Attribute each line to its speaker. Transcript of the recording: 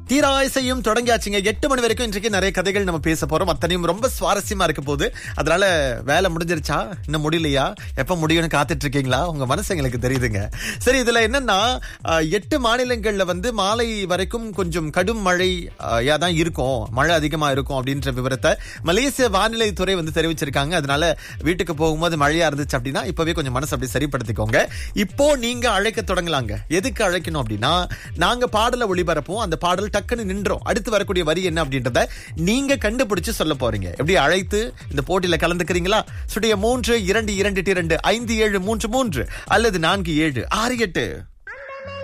Speaker 1: தீராயசையும் தொடங்கியாச்சுங்க எட்டு மணி வரைக்கும் இன்றைக்கு நிறைய கதைகள் நம்ம பேச போறோம் அத்தனையும் ரொம்ப சுவாரஸ்யமா இருக்க போகுது அதனால வேலை முடிஞ்சிருச்சா இன்னும் முடியலையா எப்ப முடியும்னு காத்துட்டு இருக்கீங்களா உங்க மனசு எங்களுக்கு தெரியுதுங்க சரி இதுல என்னன்னா அஹ், எட்டு மாநிலங்கள்ல வந்து மாலை வரைக்கும் கொஞ்சம் கடும் மழை அஹ், யா தான் இருக்கும் மழை அதிகமா இருக்கும் அப்படின்ற விவரத்தை மலேசிய வானிலை துறை வந்து தெரிவிச்சிருக்காங்க அதனால வீட்டுக்கு போகும்போது மழையா இருந்துச்சு அப்படின்னா இப்பவே கொஞ்சம் மனசு அப்படி சரிப்படுத்திக்கோங்க இப்போ நீங்க அழைக்க தொடங்கலாங்க எதுக்கு அழைக்கணும் அப்படின்னா நாங்க பாடலை ஒளிபரப்போம் அந்த பாடல் டக்குன்னு நின்றோம் அடுத்து வரக்கூடிய வரி என்ன அப்படின்றத நீங்க கண்டுபிடிச்சு சொல்ல போறீங்க எப்படி அழைத்து இந்த போட்டியில கலந்துக்கிறீங்களா சுடைய மூன்று இரண்டு இரண்டு எட்டு, இரண்டு ஐந்து ஏழு மூன்று மூன்று அல்லது நான்கு ஏழு ஆறு எட்டு